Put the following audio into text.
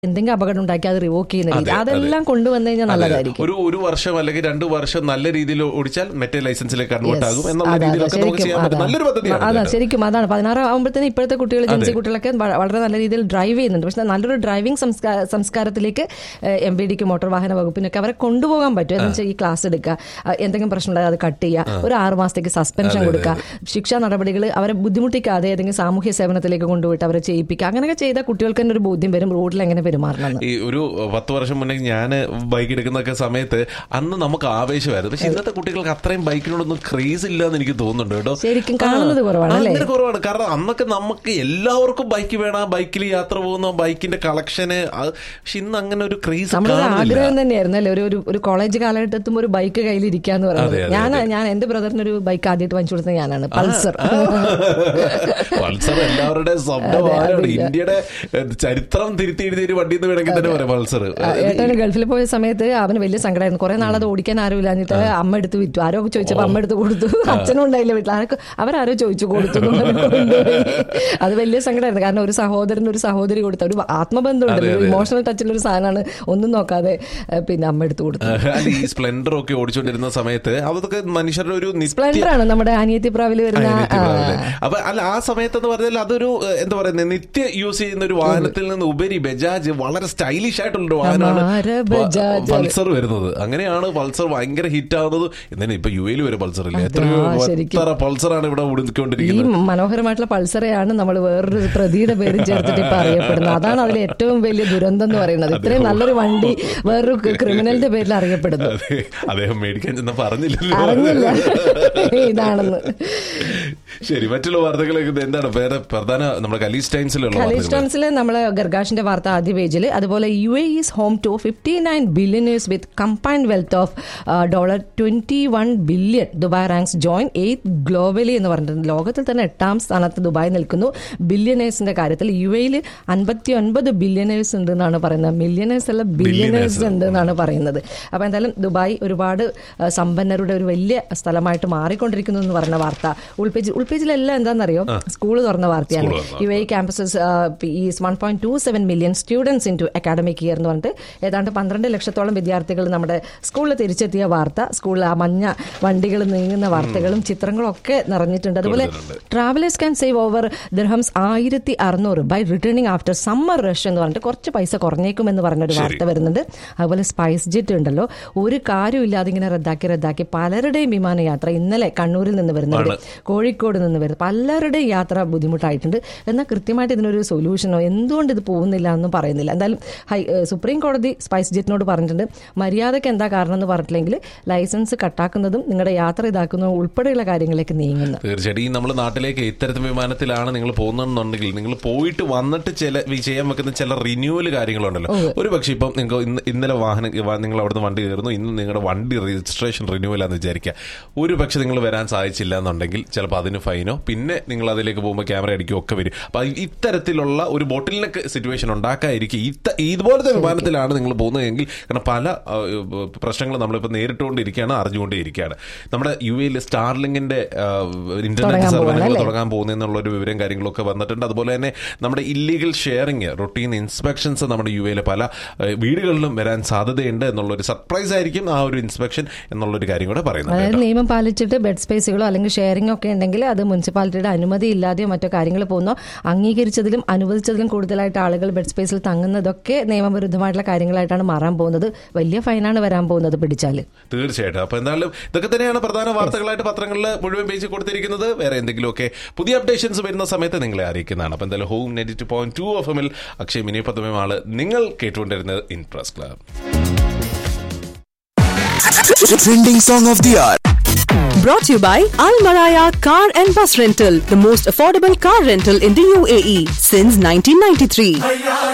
എന്തെങ്കിലും അപകടം ഉണ്ടാക്കി അത് റിവോക്ക് ചെയ്യുന്ന രീതി അതെ, അതെ. അതെല്ലാം കൊണ്ടുവന്നു കഴിഞ്ഞാൽ അതെ. നല്ലതായിരിക്കും ഒരു ഒരു വർഷം അല്ലെങ്കിൽ രണ്ട് വർഷം നല്ല രീതിയിൽ ഓടിച്ചാൽ മറ്റേ ലൈസൻസിലേക്ക് കൺവേർട്ട് ആകും എന്നുള്ള അതെ, അതെ, രീതിയിലൊക്കെ നമുക്ക് ശരിക്കും ചെയ്യാൻ പറ്റും അതാ. നല്ലൊരു പദ്ധതിയാണ് അതാ ഇത്. ശരിക്കും അതാണ് പതിനാറ് ആകുമ്പോഴത്തേന് ഇപ്പോഴത്തെ കുട്ടികൾ ജനിച്ച കുട്ടികളൊക്കെ വ- വളരെ നല്ല രീതിയിൽ ഡ്രൈവ് ചെയ്യുന്നുണ്ട് പക്ഷെ നല്ലൊരു ഡ്രൈവിംഗ് സംസ്കാ- സംസ്കാരത്തിലേക്ക് എം ബി ഡിക്ക് മോട്ടോർ വാഹന വകുപ്പിനൊക്കെ അവരെ കൊണ്ടുപോകാൻ പറ്റും എന്ന് വെച്ചാൽ ഈ ക്ലാസ് എടുക്കുക അഹ് എന്തെങ്കിലും പ്രശ്നം ഉണ്ടായാൽ അത് കട്ട് ചെയ്യുക ഒരു ആറ് മാസത്തേക്ക് സസ്പെൻഷൻ കൊടുക്കുക ശിക്ഷാ നടപടികൾ അവരെ ബുദ്ധിമുട്ടിക്കാതെ ഏതെങ്കിലും സാമൂഹ്യ സേവനത്തിലേക്ക് കൊണ്ടുപോയിട്ട് അവരെ ചെയ്യിപ്പിക്കുക അങ്ങനെയൊക്കെ ചെയ്താൽ കുട്ടികൾക്ക് തന്നെ ഒരു ബോധ്യം വരും റോഡിൽ എങ്ങനെ പെരുമാറണം എന്ന്. ഈ ഒരു പത്ത് വർഷം മുന്നേ ഞാൻ ബൈക്ക് എടുക്കുന്നൊക്കെ സമയത്ത് അന്ന് നമുക്ക് ആവേശമായിരുന്നു പക്ഷെ ഇന്നത്തെ കുട്ടികൾക്ക് അത്രയും ബൈക്കിനോടൊന്നും ക്രേസ് ഇല്ല എന്ന് എനിക്ക് തോന്നുന്നുണ്ട് കേട്ടോ ശരിക്കും കാണുന്നത് കുറവാണ് ആ, അല്ലേ? അങ്ങനെ കുറവാണ് കാരണം അന്നൊക്കെ നമുക്ക് എല്ലാവർക്കും ബൈക്ക് വേണം ബൈക്കിൽ യാത്ര പോകുന്ന ബൈക്കിന്റെ കളക്ഷന് പക്ഷെ ഇന്ന് അങ്ങനെ ഒരു ക്രേസ് നമ്മുടെ ഒരു കാണുന്നില്ല ആഗ്രഹം തന്നെയായിരുന്നു അല്ലേ ഒരു ഒരു- ഒരു കോളേജ് കാലഘട്ടത്തും ഒരു ബൈക്ക് കയ്യിൽ ഇരിക്കാന്ന് അതെ, പറയുന്നത് അതെ, ഞാൻ ഞാൻ എന്റെ ബ്രദറിന് ഒരു ബൈക്ക് ആദ്യമായിട്ട് വാങ്ങിച്ചു കൊടുത്തത് ഞാനാണ് പൾസർ പൾസർ എല്ലാവരുടെ സ്വപ്നമാണ് ഇന്ത്യയുടെ ഏഹ്, ചരിത്രം തിരുത്തി എഴുതിയ ഒരു വണ്ടി എന്ന് വേണമെങ്കിൽ തന്നെ പറയാം പൾസർ ഏട്ടന് ഗൾഫിൽ പോയ സമയത്ത് അവന് വലിയ സങ്കടമായിരുന്നു കുറെ നാളത് ഓടിക്കാൻ ആരും ഇല്ലാഞ്ഞിട്ട് അമ്മ എടുത്ത് വിറ്റു ആരോ ചോദിച്ചപ്പോ അമ്മ എടുത്ത് കൊടുത്തു അച്ഛനും ഉണ്ടായില്ല വീട്ടിൽ ആരൊക്കെ അവരാരോ ചോദിച്ചു കൊടുത്തു എന്ന് പറഞ്ഞ് കൊണ്ടുപോയി. അത് വലിയ സങ്കടമായിരുന്നു കാരണം ഒരു സഹോദരൻ ഒരു സഹോദരി കൊടുത്ത ഒരു ആത്മബന്ധമുണ്ട് ഒരു ഇമോഷണൽ ടച്ചിലുള്ള ഒരു സാധനമാണ് ഒന്നും നോക്കാതെ ഏഹ്, പിന്നെ അമ്മ എടുത്ത് കൊടുത്തു അല്ല ഈ സ്പ്ലെൻഡർ ഒക്കെ ഓടിച്ചുകൊണ്ടിരുന്ന സമയത്ത് അതൊക്കെ മനുഷ്യരുടെ ഒരു നിത്യ സ്പ്ലെൻഡർ ആണ് നമ്മുടെ അനിയത്തി പ്രാവിൽ വരുന്ന അനിയത്തി ആ, പ്രാവില്. അപ്പൊ അല്ല ആ സമയത്ത് എന്ന് പറഞ്ഞാൽ അതൊരു ഏഹ്, എന്താ പറയുന്നത് നിത്യ യൂസ് ചെയ്യുന്ന ഒരു വാഹനത്തിൽ നിന്ന് ഉപരി ബജാജ് വളരെ സ്റ്റൈലിഷ് ആയിട്ടുള്ള ഒരു വാഹനമാണ് അമാര ബജാജ്. പൾസർ വരുന്നത് അങ്ങനെയാണ് പൾസർ ഭയങ്കര ഹിറ്റ് ആവുന്നത് എന്തിനാ ഇപ്പൊ യു എയിൽ വരെ പൾസർ ഇല്ല എത്രയോ ശരിക്കും. എത്ര പൾസറാണ് ഇവിടെ ഈ ഓടിക്കൊണ്ടിരിക്കുന്നത് മനോഹരമായിട്ടുള്ള പൾസറെയാണ് നമ്മൾ വേറൊരു പ്രതിയുടെ പേരും ചേർത്തിട്ട് ഇപ്പൊ അറിയപ്പെടുന്നത് അതാണ് അതിലെ ഏറ്റവും വലിയ ദുരന്തം എന്ന് പറയുന്നത് ഇത്രയും നല്ലൊരു വണ്ടി വേറൊരു ക്രിമിനലിന്റെ പേരിൽ അറിയപ്പെടുന്നു അതെ അദ്ദേഹം മേടിക്കാൻ ചെന്ന പറഞ്ഞില്ലല്ലോ അറിഞ്ഞില്ല ഇതാണെന്ന് ശരി മറ്റുള്ള വാർത്തകളൊക്കെ ഇത് എന്താണ് വേറെ പ്രധാന നമ്മുടെ കലീസ് ടൈംസിലുള്ള വാർത്തകൾ ഖലീസ്റ്റോൺസിലെ നമ്മൾ ഗർഗാഷിന്റെ വാർത്ത ആദ്യ പേജിൽ അതുപോലെ U A is home to fifty nine billionaires with combined wealth of dollar twenty one billion Dubai ranks joint eighth globally എന്ന് പറഞ്ഞിട്ടുണ്ട് ലോകത്തിൽ തന്നെ എട്ടാം സ്ഥാനത്ത് ദുബായ് നിൽക്കുന്നു ബില്യനേഴ്സിന്റെ കാര്യത്തിൽ യു എയിൽ അൻപത്തി ഒൻപത് ബില്യനേഴ്സ് ഉണ്ട് എന്നാണ് പറയുന്നത് മില്യനേഴ്സ് അല്ല ബില്യനേഴ്സ് ഉണ്ട് എന്നാണ് പറയുന്നത് അപ്പൊ എന്തായാലും ദുബായ് ഒരുപാട് ആ, സമ്പന്നരുടെ ഒരു വലിയ സ്ഥലമായിട്ട് മാറിക്കൊണ്ടിരിക്കുന്നു എന്ന് പറഞ്ഞ വാർത്ത ഉൾപേജ് ഉൾപേജിലെല്ലാം എന്താണെന്നറിയോ സ്കൂൾ തുറന്ന വാർത്തയാണ് സ്കൂൾ തുറന്ന U A campuses is one point two seven million students in two academic year എന്ന് പറഞ്ഞിട്ട് ഏതാണ്ട് പന്ത്രണ്ട് ലക്ഷത്തോളം വിദ്യാർത്ഥികൾ നമ്മുടെ സ്കൂളിൽ തിരിച്ചെത്തിയ വാർത്ത സ്കൂളിൽ ആ മഞ്ഞ വണ്ടികൾ നീങ്ങുന്ന വാർത്തകളും ചിത്രങ്ങളും ഒക്കെ നിറഞ്ഞിട്ടുണ്ട് അതുപോലെ travellers can save over dirhams ആയിരത്തി അറുന്നൂറ് by returning after summer rush എന്ന് പറഞ്ഞിട്ട് കുറച്ച് പൈസ കുറഞ്ഞേക്കും എന്ന് പറഞ്ഞൊരു വാർത്ത വരുന്നുണ്ട് അതുപോലെ സ്പൈസ് ജെറ്റ് ഉണ്ടല്ലോ ഒരു കാര്യമില്ലാതെ ഇങ്ങനെ റദ്ദാക്കി റദ്ദാക്കി പലരുടെയും വിമാനയാത്ര ഇന്നലെ കണ്ണൂരിൽ നിന്ന് വരുന്നുണ്ട് കോഴിക്കോട് നിന്ന് വരുന്നത് പലരുടെയും യാത്ര ബുദ്ധിമുട്ടായിട്ടുണ്ട് എന്നാൽ കൃത്യമായിട്ട് ഇതിനൊരു സൊല്യൂഷനോ എന്തുകൊണ്ട് ഇത് പോകുന്നില്ല എന്നും പറയുന്നില്ല എന്തായാലും ഹൈ ഏഹ് സുപ്രീം കോടതി സ്പൈസ് ജെറ്റിനോട് പറഞ്ഞിട്ടുണ്ട് മര്യാദയ്ക്ക് എന്താ കാരണം എന്ന് പറഞ്ഞിട്ടില്ലെങ്കിൽ ലൈസൻസ് കട്ടാക്കുന്നതും നിങ്ങളുടെ യാത്ര ഇതാക്കുന്നതും ഉൾപ്പെടെയുള്ള കാര്യങ്ങളിലേക്ക് നീങ്ങുന്നു തീർച്ചയായിട്ടും ഈ നമ്മുടെ നാട്ടിലേക്ക് ഇത്തരത്തിൽ വിമാനത്തിലാണ് നിങ്ങൾ പോകുന്നതെന്നുണ്ടെങ്കിൽ നിങ്ങൾ പോയിട്ട് വന്നിട്ട് ചില ഈ ചെയ്യാൻ വെക്കുന്ന ചില റിന്യൂവൽ കാര്യങ്ങളുണ്ടല്ലോ ഒരു പക്ഷേ ഇപ്പം നിങ്ങൾ ഇന്ന് ഇന്നലെ വാഹനം വ- നിങ്ങൾ അവിടുന്ന് വണ്ടി കയറുന്നു ഇന്ന് നിങ്ങളുടെ വണ്ടി രജിസ്ട്രേഷൻ റിന്യൂവൽ ആണെന്ന് വിചാരിക്കുക ഒരു പക്ഷെ നിങ്ങൾ വരാൻ സാധിച്ചില്ല എന്നുണ്ടെങ്കിൽ ചിലപ്പോൾ അതിന് ഫൈനോ പിന്നെ നിങ്ങൾ അതിലേക്ക് പോകുമ്പോൾ ക്യാമറ അടിക്കുകയോ ഒക്കെ വരും അപ്പൊ ഇത്തരത്തിലുള്ള ഒരു ബോട്ടിൽ നെക്ക് സിറ്റുവേഷൻ ഉണ്ടാക്കാതിരിക്കും ഇത്ത- ഇതുപോലത്തെ വിമാനത്തിലാണ് നിങ്ങൾ പോകുന്നതെങ്കിൽ കാരണം പല ആ, പ്രശ്നങ്ങൾ നമ്മളിപ്പോൾ നേരിട്ടുകൊണ്ടിരിക്കുകയാണ് അറിഞ്ഞുകൊണ്ടേയിരിക്കുകയാണ് നമ്മുടെ യു എയിൽ സ്റ്റാർലിങ്ങിന്റെ ഇന്റർനെറ്റ് തുടങ്ങാൻ സർവീസുകൾ പോവാണ് അല്ലേ? തുടങ്ങാൻ പോകുന്നുള്ള ഒരു വിവരം കാര്യങ്ങളൊക്കെ വന്നിട്ടുണ്ട് അതുപോലെ തന്നെ നമ്മുടെ ഇല്ലീഗൽ ഷെയറിങ് റൊട്ടീൻ ഇൻസ്പെക്ഷൻസ് നമ്മുടെ യു എയിലെ പല ഏഹ്, വീടുകളിലും വരാൻ സാധ്യതയുണ്ട് എന്നുള്ളൊരു സർപ്രൈസ് ആയിരിക്കും ആ ഒരു ഇൻസ്പെക്ഷൻ എന്നുള്ളൊരു കാര്യം കൂടെ പറയുന്നത് അതായത് കേട്ടോ. നിയമം പാലിച്ചിട്ട് ബെഡ് സ്പേസുകളോ അല്ലെങ്കിൽ ഷെയറിംഗ് ഒക്കെ ഉണ്ടെങ്കിൽ അത് മുനിസിപ്പാലിറ്റിയുടെ അനുമതി ഇല്ലാതെയോ മറ്റോ കാര്യങ്ങൾ പോകുന്നോ അംഗീകരിച്ചതിലും അനുവദിച്ചതിലും കൂടുതലായിട്ട് ആളുകൾ ബെഡ് സ്പേസിൽ തങ്ങുന്നതൊക്കെ നിയമവിരുദ്ധമായിട്ടുള്ള കാര്യങ്ങളായിട്ടാണ് മാറാൻ പോകുന്നത് വലിയ ഫൈനാണ് വരാൻ പോകുന്നത് പിടിച്ചാൽ തീർച്ചയായിട്ടും അപ്പൊ എന്തായാലും ഇതൊക്കെ തന്നെയാണ് പ്രധാന വാർത്തകളായിട്ട് പത്രങ്ങളിൽ മുഴുവൻ പേജ് കൊടുത്തിരിക്കുന്നത് വേറെ എന്തെങ്കിലുമൊക്കെ പുതിയ അപ്ഡേഷൻസ് വരുന്ന സമയത്ത് നിങ്ങളെ അറിയിക്കുന്നതാണ് അപ്പൊ എന്തായാലും home net two point two F എമ്മിൽ അക്ഷയ് മിനി പത്മമാണ് നിങ്ങൾ കേട്ടുകൊണ്ടിരുന്നത് in press club Trending song of the hour. Brought to you by Al Maraya Car and Bus Rental, the most affordable car rental in the UAE since 1993.